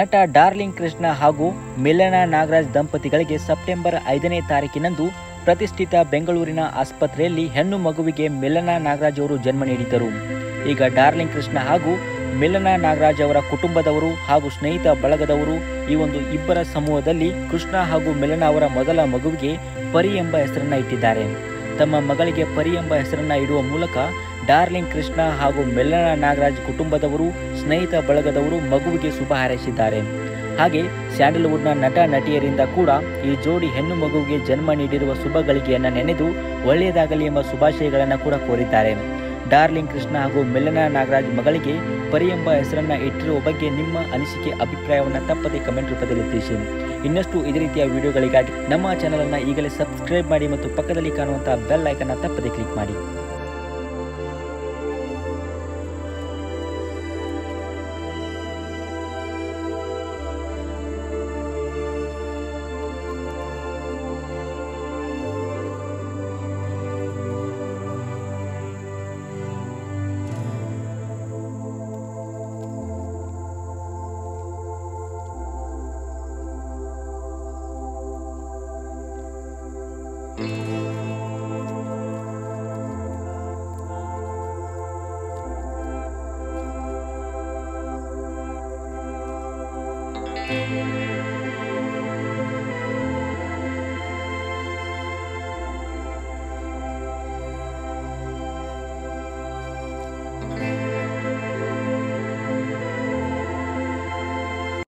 ನಟ ಡಾರ್ಲಿಂಗ್ ಕೃಷ್ಣ ಹಾಗೂ ಮಿಲನಾ ನಾಗರಾಜ್ ದಂಪತಿಗಳಿಗೆ ಸೆಪ್ಟೆಂಬರ್ ಐದನೇ ತಾರೀಕಿನಂದು ಪ್ರತಿಷ್ಠಿತ ಬೆಂಗಳೂರಿನ ಆಸ್ಪತ್ರೆಯಲ್ಲಿ ಹೆಣ್ಣು ಮಗುವಿಗೆ ಮಿಲನಾ ನಾಗರಾಜ್ ಅವರು ಜನ್ಮ ನೀಡಿದರು ಈಗ ಡಾರ್ಲಿಂಗ್ ಕೃಷ್ಣ ಹಾಗೂ ಮಿಲನಾ ನಾಗರಾಜ್ ಅವರ ಕುಟುಂಬದವರು ಹಾಗೂ ಸ್ನೇಹಿತ ಬಳಗದವರು ಈ ಒಂದು ಇಬ್ಬರ ಸಮೂಹದಲ್ಲಿ ಕೃಷ್ಣ ಹಾಗೂ ಮಿಲನಾ ಅವರ ಮೊದಲ ಮಗುವಿಗೆ ಪರಿ ಎಂಬ ಹೆಸರನ್ನ ಇಟ್ಟಿದ್ದಾರೆ ತಮ್ಮ ಮಗಳಿಗೆ ಪರಿ ಎಂಬ ಹೆಸರನ್ನ ಇಡುವ ಮೂಲಕ ಡಾರ್ಲಿಂಗ್ ಕೃಷ್ಣ ಹಾಗೂ ಮೆಲ್ಲನ ನಾಗರಾಜ್ ಕುಟುಂಬದವರು ಸ್ನೇಹಿತ ಬಳಗದವರು ಮಗುವಿಗೆ ಶುಭ ಹಾರೈಸಿದ್ದಾರೆ ಹಾಗೆ ಸ್ಯಾಂಡಲ್ವುಡ್ನ ನಟ ನಟಿಯರಿಂದ ಕೂಡ ಈ ಜೋಡಿ ಹೆಣ್ಣು ಮಗುವಿಗೆ ಜನ್ಮ ನೀಡಿರುವ ಶುಭ ಗಳಿಗೆಯನ್ನು ನೆನೆದು ಒಳ್ಳೆಯದಾಗಲಿ ಎಂಬ ಶುಭಾಶಯಗಳನ್ನು ಕೂಡ ಕೋರಿದ್ದಾರೆ ಡಾರ್ಲಿಂಗ್ ಕೃಷ್ಣ ಹಾಗೂ ಮೆಲ್ಲನ ನಾಗರಾಜ್ ಮಗಳಿಗೆ ಪರಿ ಎಂಬ ಹೆಸರನ್ನ ಇಟ್ಟಿರುವ ಬಗ್ಗೆ ನಿಮ್ಮ ಅನಿಸಿಕೆ ಅಭಿಪ್ರಾಯವನ್ನು ತಪ್ಪದೆ ಕಮೆಂಟ್ ರೂಪದಲ್ಲಿ ತಿಳಿಸಿ ಇನ್ನಷ್ಟು ಇದೇ ರೀತಿಯ ವಿಡಿಯೋಗಳಿಗಾಗಿ ನಮ್ಮ ಚಾನಲನ್ನು ಈಗಲೇ ಸಬ್ಸ್ಕ್ರೈಬ್ ಮಾಡಿ ಮತ್ತು ಪಕ್ಕದಲ್ಲಿ ಕಾಣುವಂತಹ ಬೆಲ್ ಐಕನ್ನ ತಪ್ಪದೆ ಕ್ಲಿಕ್ ಮಾಡಿ